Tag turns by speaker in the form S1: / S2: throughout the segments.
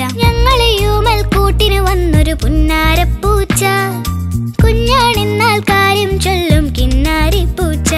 S1: ഞങ്ങളെയുമൽ കൂട്ടിന് വന്നൊരു പുന്നാരപ്പൂച്ച കുഞ്ഞാണെന്നാൽ കാര്യം ചൊല്ലും കിന്നാരി പൂച്ച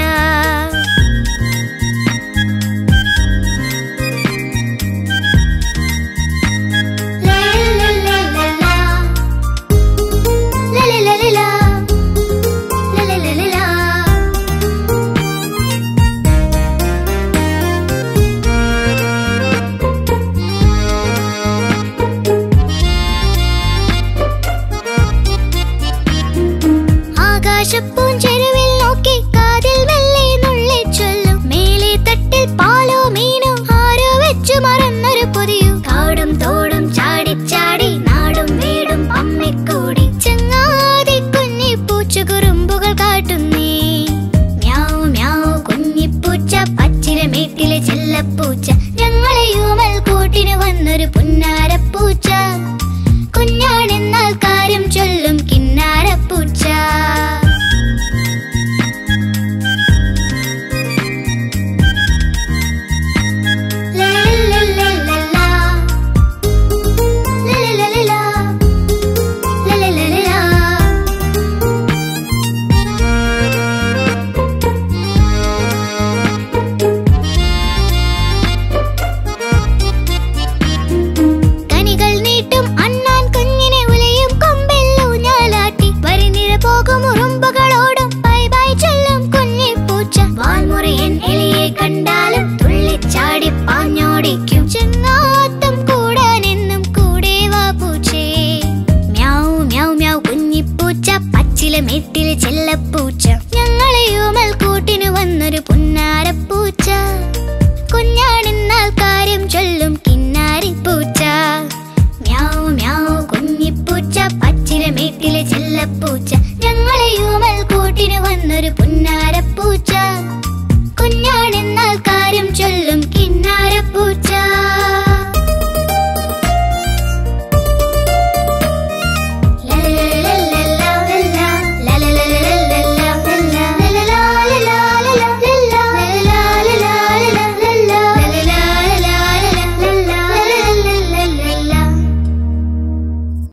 S1: ആകാശപ്പൂഞ്ചെരുവിൽ നോക്കി കാതിൽ മെല്ലെ നുള്ളി ചൊല്ലും മേലെ തട്ടിൽ പാലോ മീനോ ആരോ വെച്ചു മറന്നൊരു പൊതിയു കാടും തോടും ചാടിച്ചാടി നാടും വീടും അമ്മിക്കൂടി ചങ്ങാതി കുഞ്ഞിപ്പൂച്ച കുറുമ്പുകൾ കാട്ടുന്നേ മ്യാവ് മ്യാവ് കുഞ്ഞിപ്പൂച്ച പച്ചിരമേട്ടിലെ ചെല്ലപ്പൂച്ച ഞങ്ങളെയുമൽ കൂട്ടിന് വന്നൊരു പുന്നാര